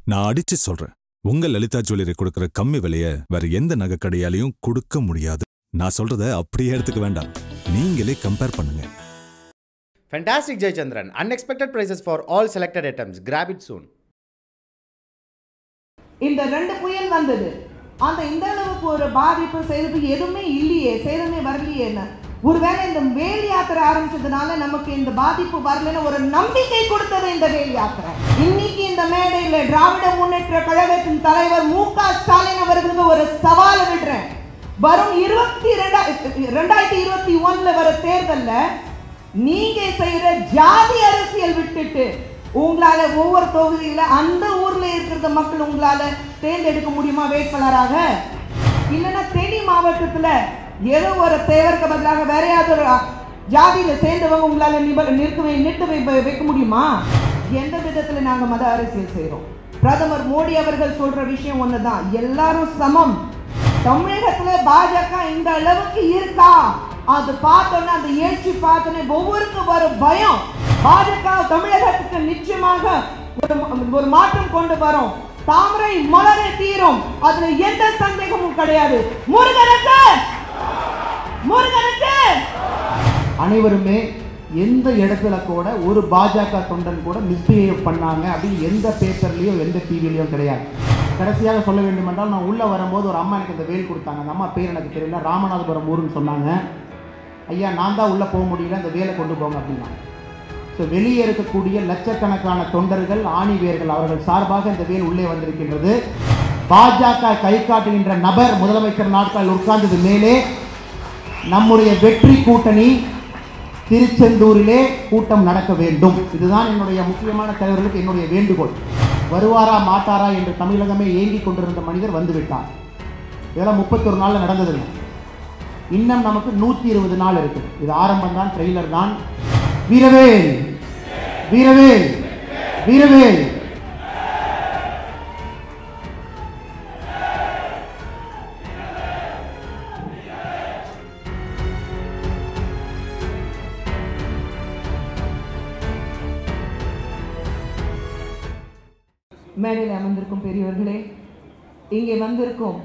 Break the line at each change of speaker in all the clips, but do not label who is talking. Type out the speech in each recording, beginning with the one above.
நான் அடிச்சு சொல்றேன் உங்க லலிதா ஜுவல்லரி கொடுக்கிற கம்மி விலைய வேற எந்த நகை கடையாலையும் கொடுக்க முடியாது நான் சொல்றத அப்படியே எடுத்துக்க வேண்டாம் நீங்களே கம்பேர் பண்ணுங்க
Fantastic Jayachandran. Unexpected prices for all selected items. Grab it soon.
இந்த ரெண்டு புயல் வந்தது அந்த இந்த அளவுக்கு ஒரு பாதிப்பு செய்தது எதுவுமே இல்லையே சேதமே வரலையேன்னு ஒருவேளை இந்த வேல் யாத்திரை ஆரம்பிச்சதுனால நமக்கு இந்த பாதிப்பு வரலன்னு ஒரு நம்பிக்கை கொடுத்தது இந்த வேல் யாத்திரை இன்னைக்கு இந்த மேடையில திராவிட முன்னேற்ற கழகத்தின் தலைவர் மு க ஸ்டாலின் அவர்களுக்கு ஒரு சவால் விடுறேன் வரும் இருபத்தி ரெண்டாயிரத்தி இருபத்தி ஒண்ணுல வர தேர்தல்ல நீங்க செய்யற ஜாதி அரசியல் விட்டுட்டு உங்களால ஒவ்வொரு தொகுதியில அந்த ஊர்ல இருக்கிற மக்கள் உங்களால தேர்ந்தெடுக்க முடியுமா வேட்பாளராக இல்லைன்னா தேனி மாவட்டத்துல ஏதோ ஒரு தேவருக்கு பதிலாக வேற யாராவது ஒரு ஜாதியில சேர்ந்தவங்க உங்களால நிப- நிறுத்த வை- நிறுத்த வை- வைக்க முடியுமா எந்த விதத்துல நாங்க மத அரசியல் செய்றோம் பிரதமர் மோடி அவர்கள் சொல்ற விஷயம் ஒண்ணுதான் எல்லாரும் சமம் தமிழகத்துல பாஜக இந்த அளவுக்கு இருக்கா அது பார்த்தோன்னே அந்த எழுச்சி பார்த்தோன்னே ஒவ்வொருக்கும் வரும் பயம் பாஜக தமிழகத்துக்கு நிச்சயமாக ஒரு ஒரு மாற்றம் கொண்டு வரும் தாமரை மலர தீரும் அதுல எந்த சந்தேகமும் கிடையாது முருகனுக்கு முருகனுக்கு
அனைவருமே எந்த இடத்துல கூட ஒரு பாஜக தொண்டன் கூட மிஸ்பிஹேவ் பண்ணாங்க அப்படின்னு எந்த பேப்பர்லேயோ எந்த டிவிலையோ கிடையாது கடைசியாக சொல்ல வேண்டுமென்றால் நான் உள்ளே வரும்போது ஒரு அம்மா எனக்கு இந்த வேல் கொடுத்தாங்க அந்த அம்மா பேர் எனக்கு தெரியல ராமநாதபுரம் ஊருன்னு சொன்னாங்க ஐயா நான் தான் உள்ளே போக முடியல அந்த வேலை கொண்டு போங்க அப்படின்னா ஸோ வெளியே இருக்கக்கூடிய லட்சக்கணக்கான தொண்டர்கள் ஆணிவேர்கள் அவர்கள் சார்பாக இந்த வேல் உள்ளே வந்திருக்கின்றது பாஜக கை காட்டுகின்ற நபர் முதலமைச்சர் நாட்களில் உட்கார்ந்தது மேலே நம்முடைய வெற்றி கூட்டணி திருச்செந்தூரிலே கூட்டம் நடக்க வேண்டும் இதுதான் என்னுடைய முக்கியமான தலைவர்களுக்கு என்னுடைய வேண்டுகோள் வருவாரா மாட்டாரா என்று தமிழகமே ஏங்கிக் கொண்டிருந்த மனிதர் வந்துவிட்டார் இதெல்லாம் முப்பத்தொரு நாளில் நடந்ததில்லை இன்னும் நமக்கு நூற்றி இருபது நாள் இருக்கு இது ஆரம்பம் தான் ட்ரெய்லர் தான் வீரவேல் வீரவேல் வீரவேல்
மேடையில் அமர்ந்திருக்கும் பெரியவர்களே இங்கே வந்திருக்கும்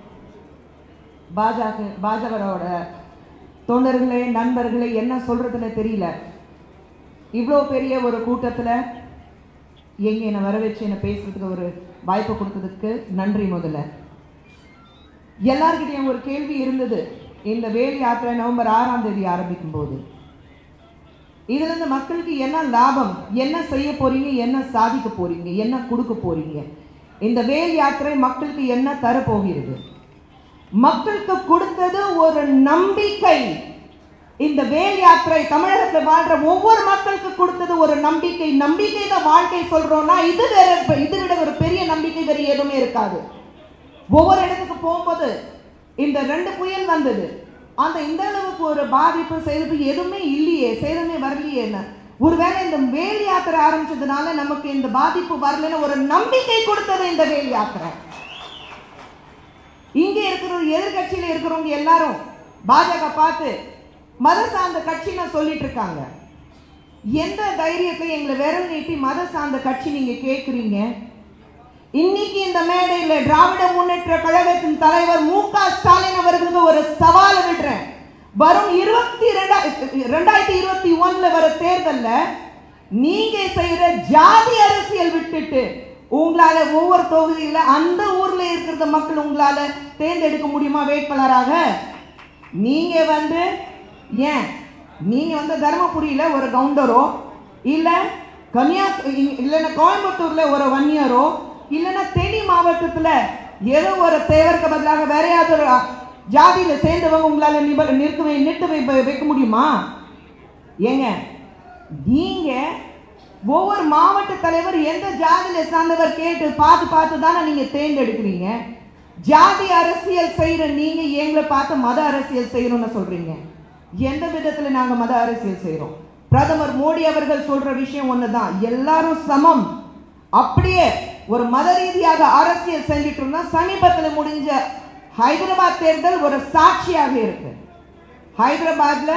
பாஜக பாஜகவோட தொண்டர்களே நண்பர்களே என்ன சொல்றதுன்னு தெரியல இவ்வளோ பெரிய ஒரு கூட்டத்தில் எங்கே என்னை வர வச்சு என்னை பேசுறதுக்கு ஒரு வாய்ப்பு கொடுத்ததுக்கு நன்றி முதல்ல எல்லார்கிட்டயும் ஒரு கேள்வி இருந்தது இந்த வேல் யாத்திரை நவம்பர் ஆறாம் தேதி ஆரம்பிக்கும் போது இதுல இருந்து மக்களுக்கு என்ன லாபம் என்ன செய்ய போறீங்க என்ன சாதிக்க போறீங்க என்ன கொடுக்க போறீங்க இந்த வேல் யாத்திரை மக்களுக்கு என்ன தர போகிறது மக்களுக்கு கொடுத்தது ஒரு நம்பிக்கை இந்த வேல் யாத்திரை தமிழகத்தில் வாழ்ற ஒவ்வொரு மக்களுக்கு கொடுத்தது ஒரு நம்பிக்கை நம்பிக்கை தான் வாழ்க்கை சொல்றோம்னா இது வேற இது விட ஒரு பெரிய நம்பிக்கை வேற எதுவுமே இருக்காது ஒவ்வொரு இடத்துக்கு போகும்போது இந்த ரெண்டு புயல் வந்தது அந்த இந்த அளவுக்கு ஒரு பாதிப்பு செய்தது எதுவுமே இல்லையே சேதமே வரலையேன்னு ஒருவேளை இந்த வேல் யாத்திரை ஆரம்பிச்சதுனால நமக்கு இந்த பாதிப்பு வரலன்னு ஒரு நம்பிக்கை கொடுத்தது இந்த வேல் யாத்திரை இங்க இருக்கிற எதிர்கட்சியில இருக்கிறவங்க எல்லாரும் பாஜக பார்த்து மத சார்ந்த கட்சின்னு சொல்லிட்டு இருக்காங்க எந்த தைரியத்தை எங்களை விரல் நீட்டி மத சார்ந்த கட்சி நீங்க கேட்குறீங்க இன்னைக்கு இந்த மேடையில திராவிட முன்னேற்ற கழகத்தின் தலைவர் மு க ஸ்டாலின் அவர்களுக்கு ஒரு சவால் விடுறேன் வரும் இருபத்தி ரெண்டாயிரத்தி இருபத்தி ஒண்ணுல வர தேர்தல்ல நீங்க செய்யற ஜாதி அரசியல் விட்டுட்டு உங்களால ஒவ்வொரு தொகுதியில அந்த ஊர்ல இருக்கிற மக்கள் உங்களால தேர்ந்தெடுக்க முடியுமா வேட்பாளராக நீங்க வந்து ஏன் நீங்க வந்து தருமபுரியில ஒரு கவுண்டரோ இல்ல கன்னியா இல்லைன்னா கோயம்புத்தூர்ல ஒரு வன்னியரோ இல்லைன்னா தேனி மாவட்டத்துல ஏதோ ஒரு தேவருக்கு பதிலாக வேற யாராவது ஒரு ஜாதியில சேர்ந்தவங்க உங்களால நிப- நிறுத்த வை- நிறுத்த வை- வைக்க முடியுமா ஏங்க நீங்க ஒவ்வொரு மாவட்ட தலைவர் எந்த ஜாதியில சார்ந்தவர் கேட்டு பார்த்து பார்த்து தானே நீங்க தேர்ந்தெடுக்கிறீங்க ஜாதி அரசியல் செய்யற நீங்க எங்களை பார்த்து மத அரசியல் செய்யணும்னு சொல்றீங்க எந்த விதத்துல நாங்க மத அரசியல் செய்றோம் பிரதமர் மோடி அவர்கள் சொல்ற விஷயம் ஒண்ணுதான் எல்லாரும் சமம் அப்படியே ஒரு மத ரீதியாக அரசியல் செஞ்சுட்டு இருந்தா சமீபத்துல முடிஞ்ச ஹைதராபாத் தேர்தல் ஒரு சாட்சியாக இருக்கு ஹைதராபாத்ல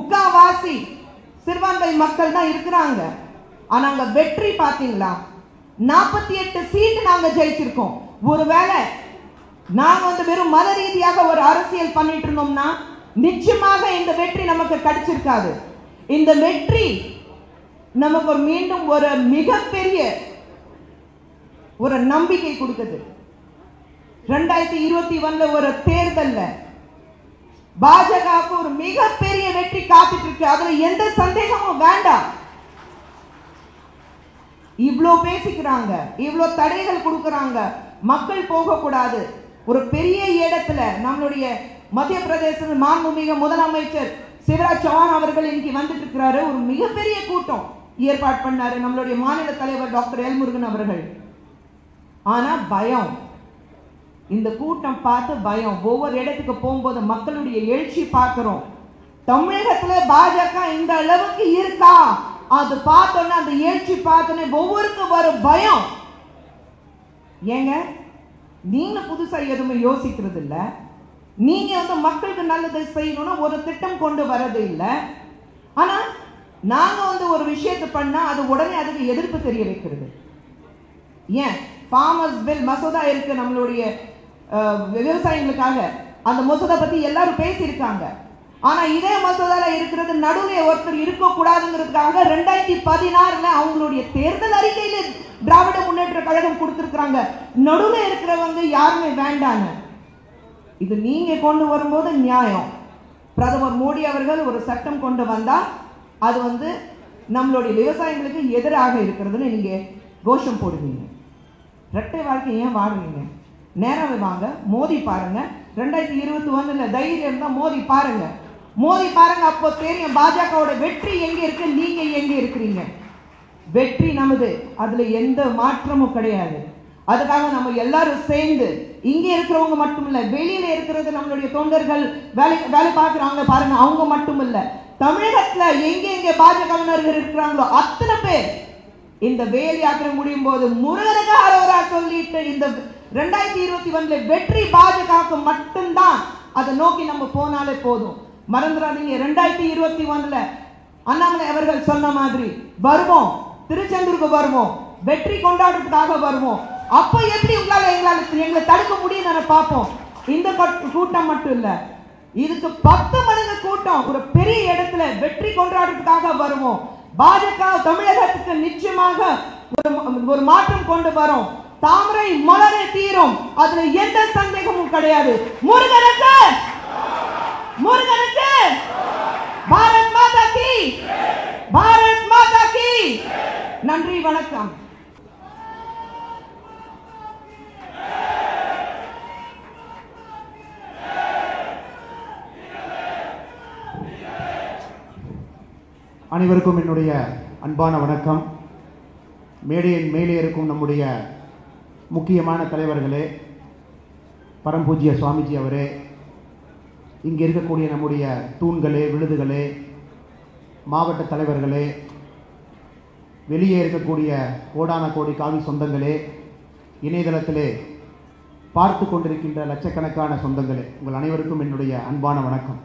முக்காவாசி சிறுபான்மை மக்கள் தான் இருக்கிறாங்க ஆனா அங்க வெற்றி பாத்தீங்களா நாற்பத்தி எட்டு சீட்டு நாங்க ஜெயிச்சிருக்கோம் ஒருவேளை நாங்க வந்து வெறும் மத ரீதியாக ஒரு அரசியல் பண்ணிட்டு இருந்தோம்னா நிச்சயமாக இந்த வெற்றி நமக்கு கிடைச்சிருக்காது இந்த வெற்றி நமக்கு ஒரு மீண்டும் ஒரு மிகப்பெரிய ஒரு நம்பிக்கை கொடுக்குது ரெண்டாயிரத்தி இருபத்தி ஒண்ணுல ஒரு தேர்தல்ல பாஜகவுக்கு ஒரு மிகப்பெரிய வெற்றி காத்துட்டு இருக்கு அதுல எந்த சந்தேகமும் வேண்டாம் இவ்ளோ பேசிக்கிறாங்க இவ்ளோ தடைகள் கொடுக்கறாங்க மக்கள் போகக்கூடாது ஒரு பெரிய இடத்துல நம்மளுடைய மத்திய பிரதேச மாண்புமிகு முதலமைச்சர் சிவராஜ் சௌஹான் அவர்கள் இன்னைக்கு வந்துட்டு இருக்கிறாரு ஒரு மிகப்பெரிய கூட்டம் ஏற்பாடு பண்ணாரு நம்மளுடைய மாநில தலைவர் டாக்டர் எல் முருகன் அவர்கள் ஆனா பயம் இந்த கூட்டம் பார்த்து பயம் ஒவ்வொரு இடத்துக்கு போகும்போது மக்களுடைய எழுச்சி பார்க்கிறோம் தமிழகத்துல பாஜக இந்த அளவுக்கு இருக்கா அது பார்த்தோன்னே அந்த எழுச்சி பார்த்தோன்னே ஒவ்வொருக்கும் வரும் பயம் ஏங்க நீங்க புதுசா எதுவுமே யோசிக்கிறது இல்ல நீங்க வந்து மக்களுக்கு நல்லது செய்யணும்னா ஒரு திட்டம் கொண்டு வரது இல்ல ஆனா நாங்க வந்து ஒரு விஷயத்தை பண்ணா அது உடனே அதுக்கு எதிர்ப்பு தெரிய வைக்கிறது ஏன் ஃபார்மர்ஸ் பில் மசோதா இருக்கு நம்மளுடைய அஹ், விவசாயிகளுக்காக அந்த மசோதா பத்தி எல்லாரும் பேசியிருக்காங்க ஆனா இதே மசோதால இருக்கிறது நடுவே ஒருத்தர் இருக்க கூடாதுங்கிறதுக்காக ரெண்டாயிரத்தி பதினாறுல அவங்களுடைய தேர்தல் அறிக்கையில திராவிட முன்னேற்ற கழகம் கொடுத்திருக்கிறாங்க நடுவுல இருக்கிறவங்க யாருமே வேண்டான்னு இது நீங்க கொண்டு வரும்போது நியாயம் பிரதமர் மோடி அவர்கள் ஒரு சட்டம் கொண்டு வந்தா அது வந்து நம்மளுடைய விவசாயிகளுக்கு எதிராக இருக்கிறதுன்னு நீங்க கோஷம் போடுவீங்க ரெட்டை வாழ்க்கை ஏன் வாடுவீங்க நேராவே வாங்க மோதி பாருங்க ரெண்டாயிரத்தி இருபத்தி ஒண்ணுல தைரியம் இருந்தா மோதி பாருங்க மோதி பாருங்க அப்போ தெரியும் பாஜகவோட வெற்றி எங்க இருக்கு நீங்க எங்க இருக்கிறீங்க வெற்றி நமது அதுல எந்த மாற்றமும் கிடையாது அதுக்காக நம்ம எல்லாரும் சேர்ந்து இங்க இருக்கிறவங்க மட்டும் இல்ல வெளியில இருக்கிறது நம்மளுடைய தொண்டர்கள் வேலை வேலை பார்க்கறாங்க பாருங்க அவங்க மட்டும் இல்ல தமிழகத்துல எங்க எங்க பாஜகவினர்கள் இருக்கிறாங்களோ அத்தனை பேர் இந்த வேல் யாத்திரை முடியும் போது முருகனுக்கு அரோரா சொல்லிட்டு இந்த ரெண்டாயிரத்தி இருபத்தி ஒண்ணுல வெற்றி பாஜகவுக்கு மட்டும்தான் அதை நோக்கி நம்ம போனாலே போதும் மறந்துடாதீங்க ரெண்டாயிரத்தி இருபத்தி ஒண்ணுல அண்ணாமலை அவர்கள் சொன்ன மாதிரி வருவோம் திருச்செந்தூருக்கு வருவோம் வெற்றி கொண்டாடுறதுக்காக வருவோம் அப்ப எப்படி உங்களால எங்களால எங்களை தடுக்க முடியும் நான் பார்ப்போம் இந்த கூட்- கூட்டம் மட்டும் இல்ல இதுக்கு பத்து மடங்கு கூட்டம் ஒரு பெரிய இடத்துல வெற்றி கொண்டாடுறதுக்காக வருவோம் பாஜக தமிழகத்துக்கு நிச்சயமாக ஒரு ஒரு மாற்றம் கொண்டு வரும் தாமரை மலரே தீரும் அதுல எந்த சந்தேகமும் கிடையாது முருகனுக்கு முருகனுக்கு பாரத் மாதா கி பாரத் மாதா கி நன்றி வணக்கம்
அனைவருக்கும் என்னுடைய அன்பான வணக்கம் மேடையின் மேலே இருக்கும் நம்முடைய முக்கியமான தலைவர்களே பரம்பூஜ்ய சுவாமிஜி அவரே இங்கே இருக்கக்கூடிய நம்முடைய தூண்களே விழுதுகளே மாவட்ட தலைவர்களே வெளியே இருக்கக்கூடிய கோடான கோடி காவி சொந்தங்களே இணையதளத்திலே பார்த்து கொண்டிருக்கின்ற லட்சக்கணக்கான சொந்தங்களே உங்கள் அனைவருக்கும் என்னுடைய அன்பான வணக்கம்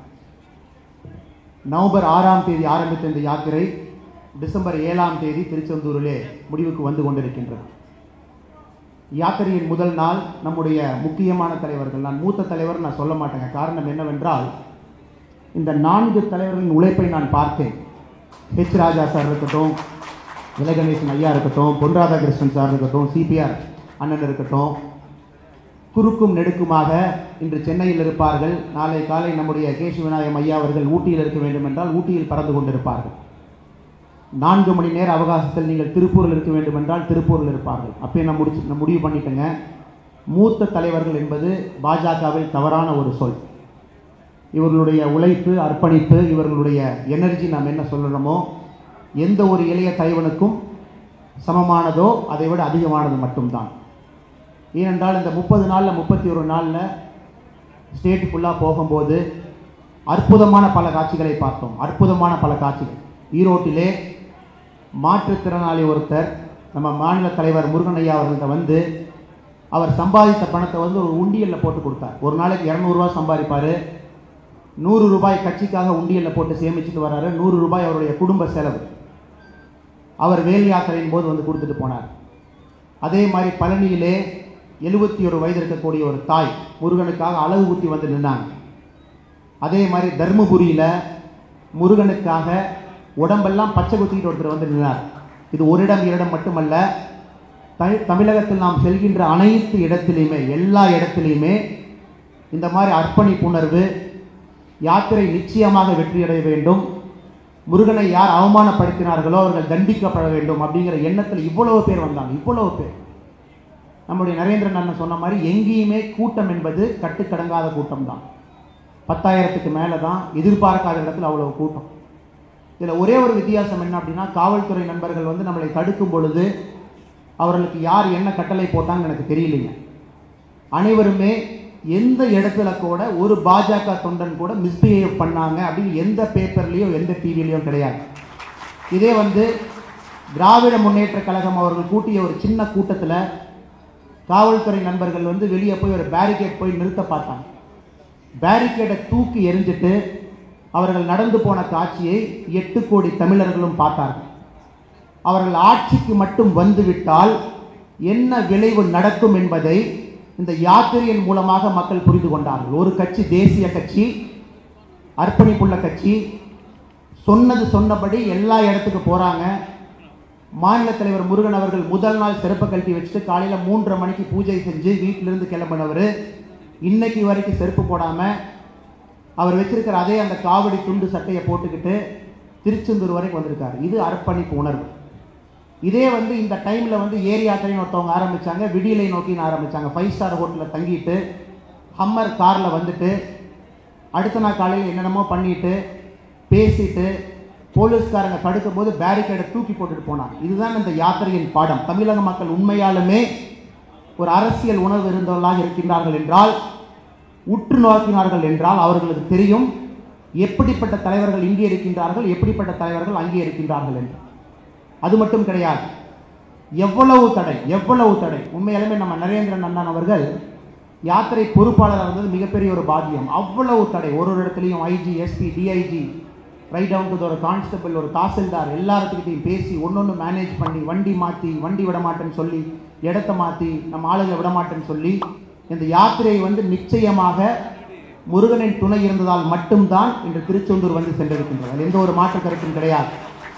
நவம்பர் ஆறாம் தேதி ஆரம்பித்த இந்த யாத்திரை டிசம்பர் ஏழாம் தேதி திருச்செந்தூரிலே முடிவுக்கு வந்து கொண்டிருக்கின்றது யாத்திரையின் முதல் நாள் நம்முடைய முக்கியமான தலைவர்கள் நான் மூத்த தலைவர் நான் சொல்ல மாட்டேங்க காரணம் என்னவென்றால் இந்த நான்கு தலைவர்களின் உழைப்பை நான் பார்த்தேன் ஹெச் ராஜா சார் இருக்கட்டும் இலகணேசன் ஐயா இருக்கட்டும் பொன் ராதாகிருஷ்ணன் சார் இருக்கட்டும் சிபிஆர் அண்ணன் இருக்கட்டும் குறுக்கும் நெடுக்குமாக இன்று சென்னையில் இருப்பார்கள் நாளை காலை நம்முடைய கேசி விநாயகம் ஐயா அவர்கள் ஊட்டியில் இருக்க வேண்டும் என்றால் ஊட்டியில் பறந்து கொண்டிருப்பார்கள் நான்கு மணி நேர அவகாசத்தில் நீங்கள் திருப்பூரில் இருக்க வேண்டும் என்றால் திருப்பூரில் இருப்பார்கள் அப்பயே நான் முடிச்சு நான் முடிவு பண்ணிட்டேங்க மூத்த தலைவர்கள் என்பது பாஜகவில் தவறான ஒரு சொல் இவர்களுடைய உழைப்பு அர்ப்பணிப்பு இவர்களுடைய எனர்ஜி நாம் என்ன சொல்கிறோமோ எந்த ஒரு இளைய தலைவனுக்கும் சமமானதோ அதை விட அதிகமானது மட்டும்தான் ஏனென்றால் இந்த முப்பது நாளில் முப்பத்தி ஒரு நாளில் ஸ்டேட் ஃபுல்லாக போகும்போது அற்புதமான பல காட்சிகளை பார்த்தோம் அற்புதமான பல காட்சிகள் ஈரோட்டிலே மாற்றுத்திறனாளி ஒருத்தர் நம்ம மாநில தலைவர் முருகன் ஐயா அவர்கள்ட்ட வந்து அவர் சம்பாதித்த பணத்தை வந்து ஒரு உண்டியலில் போட்டு கொடுத்தார் ஒரு நாளைக்கு இரநூறுவா சம்பாதிப்பார் நூறு ரூபாய் கட்சிக்காக உண்டியலில் போட்டு சேமிச்சுட்டு வராரு நூறு ரூபாய் அவருடைய குடும்ப செலவு அவர் வேல் யாத்திரையின் போது வந்து கொடுத்துட்டு போனார் அதே மாதிரி பழனியிலே எழுபத்தி ஒரு வயது இருக்கக்கூடிய ஒரு தாய் முருகனுக்காக அழகு ஊற்றி வந்து நின்னாங்க அதே மாதிரி தர்மபுரியில் முருகனுக்காக உடம்பெல்லாம் பச்சை குத்திக்கிட்டு ஒருத்தர் வந்து நின்றார் இது ஒரு இடம் இடம் மட்டுமல்ல தமிழ் தமிழகத்தில் நாம் செல்கின்ற அனைத்து இடத்திலையுமே எல்லா இடத்திலையுமே இந்த மாதிரி அர்ப்பணிப்புணர்வு யாத்திரை நிச்சயமாக வெற்றியடைய வேண்டும் முருகனை யார் அவமானப்படுத்தினார்களோ அவர்கள் தண்டிக்கப்பட வேண்டும் அப்படிங்கிற எண்ணத்தில் இவ்வளவு பேர் வந்தாங்க இவ்வளவு பேர் நம்முடைய நரேந்திரன் அண்ணன் சொன்ன மாதிரி எங்கேயுமே கூட்டம் என்பது கட்டுக்கடங்காத கூட்டம் தான் பத்தாயிரத்துக்கு மேலே தான் எதிர்பார்க்காத இடத்துல அவ்வளவு கூட்டம் இதில் ஒரே ஒரு வித்தியாசம் என்ன அப்படின்னா காவல்துறை நண்பர்கள் வந்து நம்மளை தடுக்கும் பொழுது அவர்களுக்கு யார் என்ன கட்டளை போட்டாங்கன்னு எனக்கு தெரியலைங்க அனைவருமே எந்த இடத்துல கூட ஒரு பாஜக தொண்டன் கூட மிஸ்பிஹேவ் பண்ணாங்க அப்படின்னு எந்த பேப்பர்லேயோ எந்த டிவிலையோ கிடையாது இதே வந்து திராவிட முன்னேற்ற கழகம் அவர்கள் கூட்டிய ஒரு சின்ன கூட்டத்தில் காவல்துறை நண்பர்கள் வந்து வெளியே போய் ஒரு பேரிகேட் போய் நிறுத்த பார்த்தாங்க பேரிகேடை தூக்கி எரிஞ்சிட்டு அவர்கள் நடந்து போன காட்சியை எட்டு கோடி தமிழர்களும் பார்த்தார்கள் அவர்கள் ஆட்சிக்கு மட்டும் வந்துவிட்டால் என்ன விளைவு நடக்கும் என்பதை இந்த யாத்திரையின் மூலமாக மக்கள் புரிந்து கொண்டார்கள் ஒரு கட்சி தேசிய கட்சி அர்ப்பணிப்புள்ள கட்சி சொன்னது சொன்னபடி எல்லா இடத்துக்கு போகிறாங்க மாநில தலைவர் முருகன் அவர்கள் முதல் நாள் சிறப்பு கழட்டி வச்சுட்டு காலையில் மூன்றரை மணிக்கு பூஜை செஞ்சு வீட்டிலிருந்து கிளம்பினவர் இன்னைக்கு வரைக்கும் செருப்பு போடாமல் அவர் வச்சிருக்கிற அதே அந்த காவடி துண்டு சட்டையை போட்டுக்கிட்டு திருச்செந்தூர் வரைக்கும் வந்திருக்காரு இது அர்ப்பணிப்பு உணர்வு இதே வந்து இந்த டைமில் வந்து ஏரி யாத்திரைன்னு ஒருத்தவங்க ஆரம்பித்தாங்க விடியலை நோக்கின்னு ஆரம்பித்தாங்க ஃபைவ் ஸ்டார் ஹோட்டலில் தங்கிட்டு ஹம்மர் காரில் வந்துட்டு அடுத்த நாள் காலையில் என்னென்னமோ பண்ணிட்டு பேசிட்டு போலீஸ்காரங்க தடுக்கும் போது பேரிகேடை தூக்கி போட்டுட்டு போனாங்க இதுதான் இந்த யாத்திரையின் பாடம் தமிழக மக்கள் உண்மையாலுமே ஒரு அரசியல் உணர்வு இருந்தவர்களாக இருக்கின்றார்கள் என்றால் உற்று நோக்கினார்கள் என்றால் அவர்களுக்கு தெரியும் எப்படிப்பட்ட தலைவர்கள் இங்கே இருக்கின்றார்கள் எப்படிப்பட்ட தலைவர்கள் அங்கே இருக்கின்றார்கள் என்று அது மட்டும் கிடையாது எவ்வளவு தடை எவ்வளவு தடை உண்மையாலுமே நம்ம நரேந்திரன் அண்ணன் அவர்கள் யாத்திரை பொறுப்பாளராக இருந்தது மிகப்பெரிய ஒரு பாக்கியம் அவ்வளவு தடை ஒரு ஒரு இடத்துலையும் IG SP DIG right down to ஒரு கான்ஸ்டபிள் ஒரு தாசில்தார் எல்லாத்துக்கிட்டையும் பேசி ஒன்னொன்று மேனேஜ் பண்ணி வண்டி மாற்றி வண்டி விட மாட்டேன்னு சொல்லி இடத்த மாற்றி நம்ம ஆளுங்களை விட மாட்டேன்னு சொல்லி இந்த யாத்திரை வந்து நிச்சயமாக முருகனின் துணை இருந்ததால் மட்டும்தான் இன்று திருச்செந்தூர் வந்து சென்றிருக்கின்றது அதில் எந்த ஒரு மாற்று கருத்தும் கிடையாது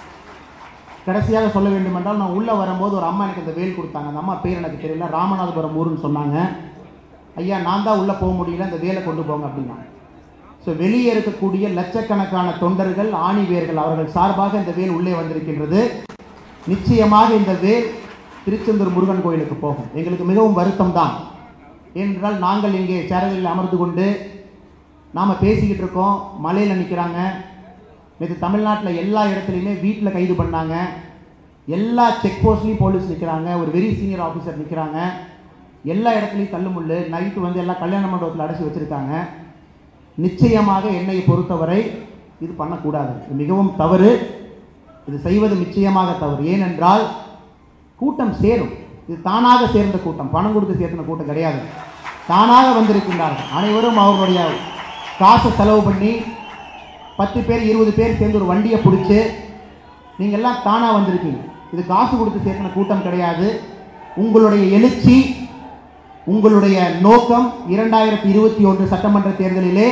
கடைசியாக சொல்ல வேண்டுமென்றால் நான் உள்ளே வரும்போது ஒரு அம்மா எனக்கு இந்த வேல் கொடுத்தாங்க அந்த அம்மா பேர் எனக்கு தெரியல ராமநாதபுரம் ஊருன்னு சொன்னாங்க ஐயா நான் தான் உள்ளே போக முடியல இந்த வேலை கொண்டு போங்க அப்படின்னா ஸோ வெளியே இருக்கக்கூடிய லட்சக்கணக்கான தொண்டர்கள் ஆணிவேர்கள் அவர்கள் சார்பாக இந்த வேல் உள்ளே வந்திருக்கின்றது நிச்சயமாக இந்த வேல் திருச்செந்தூர் முருகன் கோயிலுக்கு போகும் எங்களுக்கு மிகவும் வருத்தம் தான் ஏனென்றால் நாங்கள் இங்கே சேரலில் அமர்ந்து கொண்டு நாம் பேசிக்கிட்டு இருக்கோம் மலையில் நிற்கிறாங்க நேற்று தமிழ்நாட்டில் எல்லா இடத்துலையுமே வீட்டில் கைது பண்ணாங்க எல்லா செக் போஸ்ட்லேயும் போலீஸ் நிற்கிறாங்க ஒரு வெரி சீனியர் ஆஃபீஸர் நிற்கிறாங்க எல்லா இடத்துலையும் தள்ளுமுள்ளு நைட்டு வந்து எல்லாம் கல்யாண மண்டபத்தில் அடைச்சி வச்சுருக்காங்க நிச்சயமாக என்னை பொறுத்தவரை இது பண்ணக்கூடாது இது மிகவும் தவறு இது செய்வது நிச்சயமாக தவறு ஏனென்றால் கூட்டம் சேரும் இது தானாக சேர்ந்த கூட்டம் பணம் கொடுத்து சேர்ந்த கூட்டம் கிடையாது தானாக வந்திருக்கின்றார்கள் அனைவரும் அவர்களுடைய காசை செலவு பண்ணி பத்து பேர் இருபது பேர் சேர்ந்து ஒரு வண்டியை பிடிச்சி நீங்கள் எல்லாம் தானாக வந்திருக்கீங்க இது காசு கொடுத்து சேர்க்கின கூட்டம் கிடையாது உங்களுடைய எழுச்சி உங்களுடைய நோக்கம் இரண்டாயிரத்தி இருபத்தி ஒன்று சட்டமன்ற தேர்தலிலே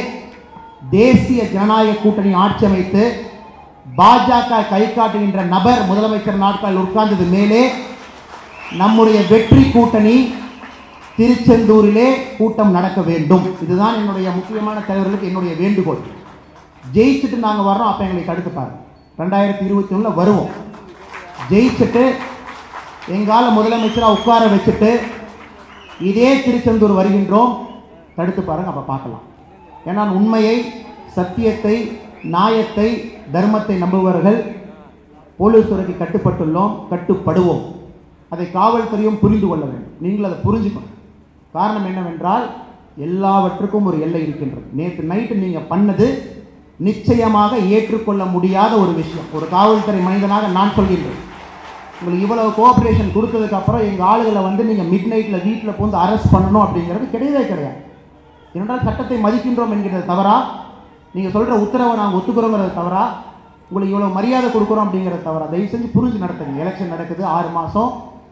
தேசிய ஜனநாயக கூட்டணி ஆட்சி அமைத்து பாஜக கை காட்டுகின்ற நபர் முதலமைச்சர் நாட்களில் உட்கார்ந்தது மேலே நம்முடைய வெற்றி கூட்டணி திருச்செந்தூரிலே கூட்டம் நடக்க வேண்டும் இதுதான் என்னுடைய முக்கியமான தலைவர்களுக்கு என்னுடைய வேண்டுகோள் ஜெயிச்சுட்டு நாங்கள் வர்றோம் அப்போ எங்களை தடுத்து பாருங்க ரெண்டாயிரத்தி இருபத்தி ஒன்றில் வருவோம் ஜெயிச்சுட்டு எங்கால முதலமைச்சராக உட்கார வச்சுட்டு இதே திருச்செந்தூர் வருகின்றோம் தடுத்து பாருங்க அப்போ பார்க்கலாம் ஏன்னா உண்மையை சத்தியத்தை நியாயத்தை தர்மத்தை நம்புபவர்கள் போலீஸ் துறைக்கு கட்டுப்பட்டுள்ளோம் கட்டுப்படுவோம் அதை காவல்துறையும் புரிந்து கொள்ள வேண்டும் நீங்கள் அதை புரிஞ்சுக்கணும் காரணம் என்னவென்றால் எல்லாவற்றுக்கும் ஒரு எல்லை இருக்கின்றது நேற்று நைட்டு நீங்கள் பண்ணது நிச்சயமாக ஏற்றுக்கொள்ள முடியாத ஒரு விஷயம் ஒரு காவல்துறை மனிதனாக நான் சொல்கின்றேன் உங்களுக்கு இவ்வளவு கோஆப்ரேஷன் கொடுத்ததுக்கு அப்புறம் எங்கள் ஆளுகளை வந்து நீங்கள் மிட் நைட்டில் வீட்டில் போந்து அரெஸ்ட் பண்ணணும் அப்படிங்கிறது கிடையவே கிடையாது ஏனென்றால் சட்டத்தை மதிக்கின்றோம் என்கிறது தவறா நீங்கள் சொல்கிற உத்தரவை நாங்கள் ஒத்துக்கிறோங்கிறது தவறா உங்களுக்கு இவ்வளோ மரியாதை கொடுக்குறோம் அப்படிங்கிறது தவறா தயவு செஞ்சு புரிஞ்சு நடத்துங்க எலெக்ஷன் நடக்குது ஆறு மாதம்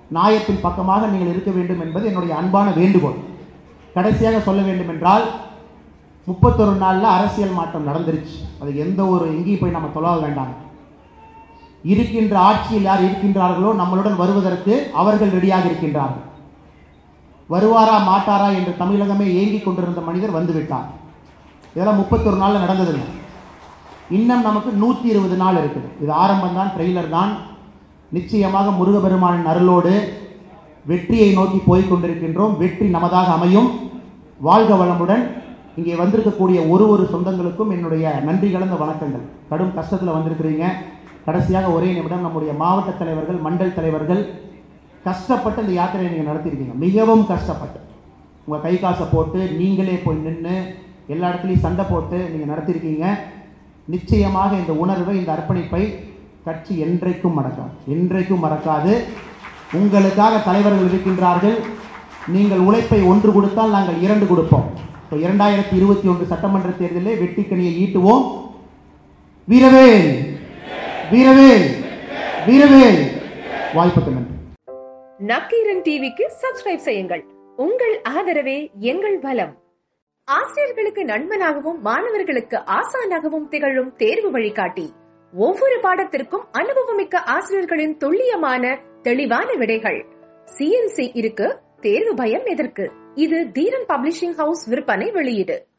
நியாயத்தின் பக்கமாக நீங்கள் இருக்க வேண்டும் என்பது என்னுடைய அன்பான வேண்டுகோள் கடைசியாக சொல்ல வேண்டும் என்றால் முப்பத்தொரு நாளில் அரசியல் மாற்றம் நடந்துருச்சு அது எந்த ஒரு எங்கேயும் போய் நம்ம தொலைவ வேண்டாம் இருக்கின்ற ஆட்சியில் யார் இருக்கின்றார்களோ நம்மளுடன் வருவதற்கு அவர்கள் ரெடியாக இருக்கின்றார்கள் வருவாரா மாட்டாரா என்று தமிழகமே ஏங்கிக் கொண்டிருந்த மனிதர் வந்துவிட்டார் இதெல்லாம் முப்பத்தொரு நாளில் நடந்ததில்லை இன்னும் நமக்கு நூற்றி இருபது நாள் இருக்குது இது ஆரம்பம் தான் ட்ரெய்லர் தான் நிச்சயமாக முருகபெருமானின் அருளோடு வெற்றியை நோக்கி போய் கொண்டிருக்கின்றோம் வெற்றி நமதாக அமையும் வாழ்க வளமுடன் இங்கே வந்திருக்கக்கூடிய ஒரு ஒரு சொந்தங்களுக்கும் என்னுடைய நன்றி கலந்த வணக்கங்கள் கடும் கஷ்டத்தில் வந்திருக்கிறீங்க கடைசியாக ஒரே நிமிடம் நம்முடைய மாவட்ட தலைவர்கள் மண்டல் தலைவர்கள் கஷ்டப்பட்டு இந்த யாத்திரையை நீங்கள் நடத்தியிருக்கீங்க மிகவும் கஷ்டப்பட்டு உங்கள் கை காசை போட்டு நீங்களே போய் நின்று எல்லா இடத்துலையும் சண்டை போட்டு நீங்கள் நடத்தியிருக்கீங்க நிச்சயமாக இந்த உணர்வை இந்த அர்ப்பணிப்பை கட்சி என்றைக்கும் மறக்காது என்றைக்கும் மறக்காது உங்களுக்காக தலைவர்கள் இருக்கின்றார்கள் நீங்கள் உழைப்பை ஒன்று கொடுத்தால் நாங்கள் இரண்டு கொடுப்போம் இப்போ இரண்டாயிரத்தி இருபத்தி ஒன்று சட்டமன்ற தேர்தலில் வெட்டிக்கனியை ஈட்டுவோம் வீரவேல் வீரவேல் வீரவேல் வாய்ப்புக்கு நன்றி
நக்கீரன் டிவிக்கு சப்ஸ்கிரைப் செய்யுங்கள் உங்கள் ஆதரவே எங்கள் பலம் ஆசிரியர்களுக்கு நண்பனாகவும் மாணவர்களுக்கு ஆசானாகவும் திகழும் தேர்வு வழிகாட்டி ஒவ்வொரு பாடத்திற்கும் அனுபவமிக்க ஆசிரியர்களின் துல்லியமான தெளிவான விடைகள் சிஎன்சி இருக்கு தேர்வு பயம் எதற்கு இது தீரன் பப்ளிஷிங் ஹவுஸ் விற்பனை வெளியீடு